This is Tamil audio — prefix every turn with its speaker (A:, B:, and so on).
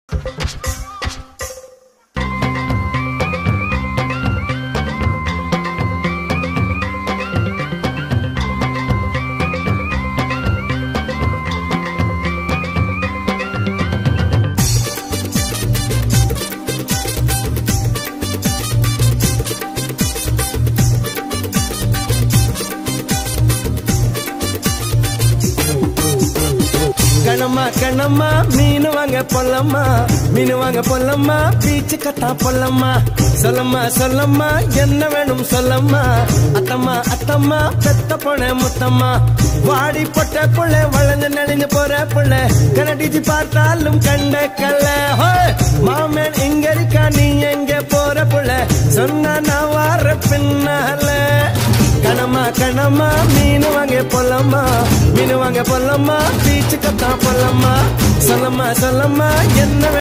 A: கணமா கணமா மீன் வாங்க பொல்லம்மா மீன் வாங்க பொல்லம்மா பீச்சு கத்தா பொல்லம்மா சொல்லம்மா சொல்லம்மா என்ன வேணும் சொல்லம்மா அத்தம்மா அத்தம்மா பெத்த பொண்ண முத்தம்மா வாடி பொட்ட புள்ள வளர்ந்து நெளிஞ்சு போற புள்ள கனடிச்சு பார்த்தாலும் கண்ட கல்ல ஹோய்! மாமன் எங்க இருக்கா நீ எங்க போற புள்ள சொன்னா நான் வார பின்னால கணமா கணமா மீன் வாங்க பொல்லம்மா மீன் வாங்க பொல்லம்மா பீச்சு கத்தா பொல்லம்மா சொல்லம்மா சொல்லம்மா என்ன